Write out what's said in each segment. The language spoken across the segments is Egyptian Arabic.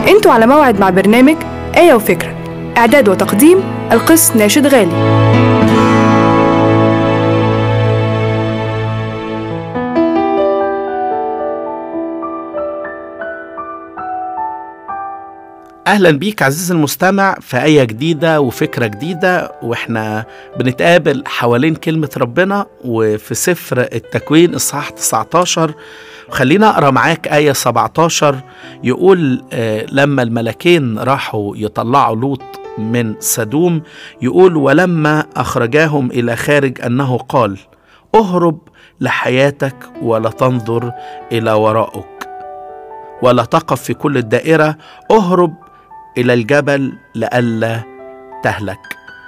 انتوا على موعد مع برنامج آية وفكرة إعداد وتقديم القس ناشد غالي اهلا بيك عزيزي المستمع في ايه جديده وفكره جديده واحنا بنتقابل حوالين كلمه ربنا وفي سفر التكوين اصحاح 19 خلينا اقرا معاك ايه 17 يقول آه لما الملكين راحوا يطلعوا لوط من سدوم يقول ولما اخرجاهم الى خارج انه قال اهرب لحياتك ولا تنظر الى ورائك ولا تقف في كل الدائره اهرب إلى الجبل لئلا تهلك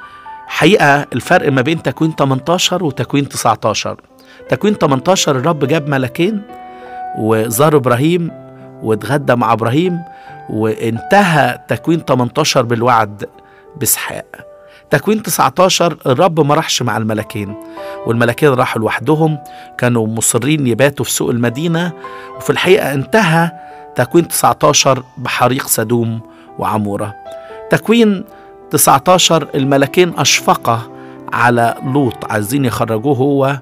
حقيقة الفرق ما بين تكوين 18 وتكوين 19 تكوين 18 الرب جاب ملكين وزار إبراهيم واتغدى مع إبراهيم وانتهى تكوين 18 بالوعد بإسحاق تكوين 19 الرب ما راحش مع الملكين والملكين راحوا لوحدهم كانوا مصرين يباتوا في سوق المدينة وفي الحقيقة انتهى تكوين 19 بحريق سدوم وعمورة تكوين 19 الملكين أشفقا على لوط عايزين يخرجوه هو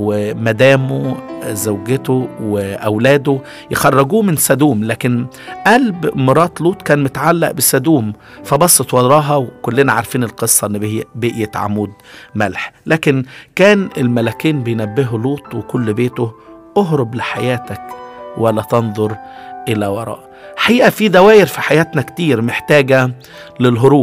ومدامه زوجته وأولاده يخرجوه من سدوم لكن قلب مرات لوط كان متعلق بسدوم فبصت وراها وكلنا عارفين القصة إن بقيت عمود ملح لكن كان الملكين بينبهوا لوط وكل بيته اهرب لحياتك ولا تنظر إلى وراء حقيقة في دوائر في حياتنا كتير محتاجة للهروب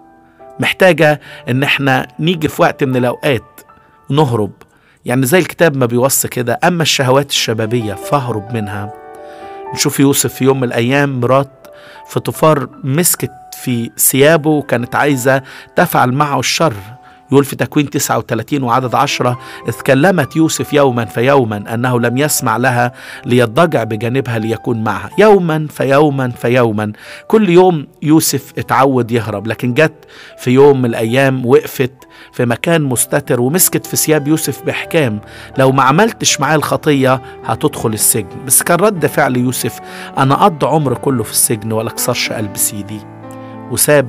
محتاجة ان احنا نيجي في وقت من الاوقات نهرب يعني زي الكتاب ما بيوصي كده اما الشهوات الشبابية فاهرب منها نشوف يوسف في يوم من الايام مرات فطفار مسكت في ثيابه وكانت عايزة تفعل معه الشر يقول في تكوين 39 وعدد عشرة إذ كلمت يوسف يوما فيوما أنه لم يسمع لها ليضجع بجانبها ليكون معها يوما فيوما فيوما كل يوم يوسف اتعود يهرب لكن جت في يوم من الأيام وقفت في مكان مستتر ومسكت في ثياب يوسف بإحكام لو ما عملتش معاه الخطية هتدخل السجن بس كان رد فعل يوسف أنا قضى عمر كله في السجن ولا كسرش قلب سيدي وساب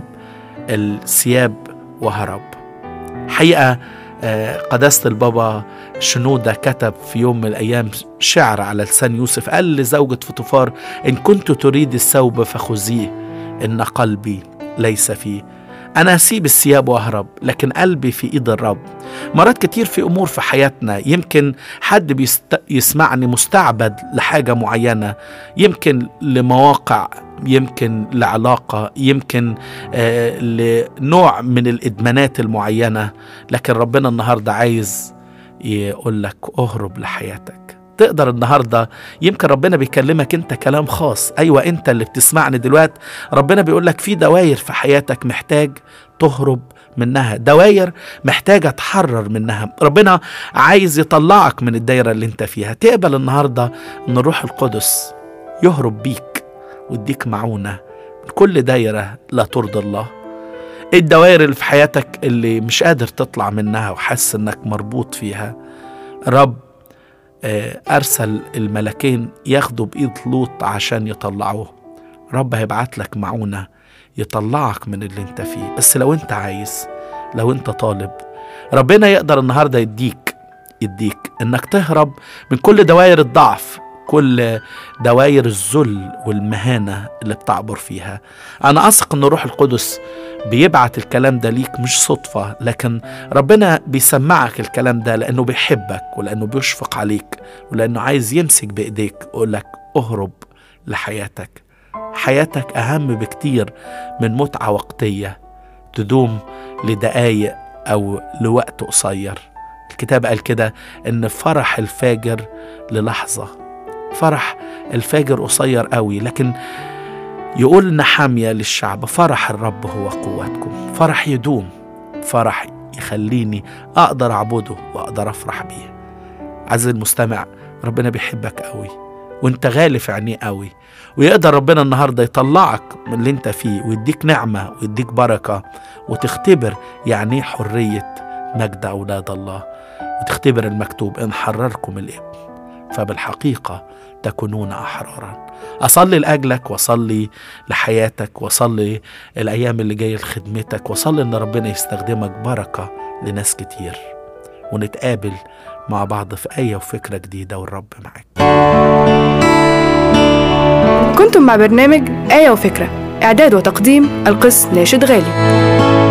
الثياب وهرب حقيقة قداسة البابا شنودة كتب في يوم من الأيام شعر على لسان يوسف قال لزوجة فطفار إن كنت تريد الثوب فخذيه إن قلبي ليس فيه أنا أسيب الثياب وأهرب لكن قلبي في إيد الرب مرات كتير في أمور في حياتنا يمكن حد بيست... يسمعني مستعبد لحاجة معينة يمكن لمواقع يمكن لعلاقة يمكن آه لنوع من الإدمانات المعينة لكن ربنا النهاردة عايز يقول لك اهرب لحياتك تقدر النهارده يمكن ربنا بيكلمك انت كلام خاص ايوه انت اللي بتسمعني دلوقتي ربنا بيقول لك في دواير في حياتك محتاج تهرب منها دواير محتاجه تحرر منها ربنا عايز يطلعك من الدايره اللي انت فيها تقبل النهارده ان الروح القدس يهرب بيك ويديك معونه من كل دايره لا ترضي الله ايه الدوائر اللي في حياتك اللي مش قادر تطلع منها وحاسس انك مربوط فيها رب أرسل الملكين ياخدوا بإيد لوط عشان يطلعوه رب هيبعت لك معونة يطلعك من اللي انت فيه بس لو انت عايز لو انت طالب ربنا يقدر النهاردة يديك يديك انك تهرب من كل دوائر الضعف كل دوائر الذل والمهانة اللي بتعبر فيها أنا أثق أن الروح القدس بيبعت الكلام ده ليك مش صدفة لكن ربنا بيسمعك الكلام ده لأنه بيحبك ولأنه بيشفق عليك ولأنه عايز يمسك بإيديك ويقول لك اهرب لحياتك حياتك أهم بكتير من متعة وقتية تدوم لدقايق أو لوقت قصير الكتاب قال كده إن فرح الفاجر للحظة فرح الفاجر قصير قوي لكن يقول نحامية للشعب فرح الرب هو قوتكم فرح يدوم فرح يخليني أقدر أعبده وأقدر أفرح بيه عزيزي المستمع ربنا بيحبك قوي وانت غالي في عينيه قوي ويقدر ربنا النهاردة يطلعك من اللي انت فيه ويديك نعمة ويديك بركة وتختبر يعني حرية مجد أولاد الله وتختبر المكتوب إن حرركم الابن فبالحقيقة تكونون أحرارا أصلي لأجلك وأصلي لحياتك وأصلي الأيام اللي جاية لخدمتك وأصلي إن ربنا يستخدمك بركة لناس كتير ونتقابل مع بعض في آية وفكرة جديدة والرب معاك كنتم مع برنامج آية وفكرة إعداد وتقديم القس ناشد غالي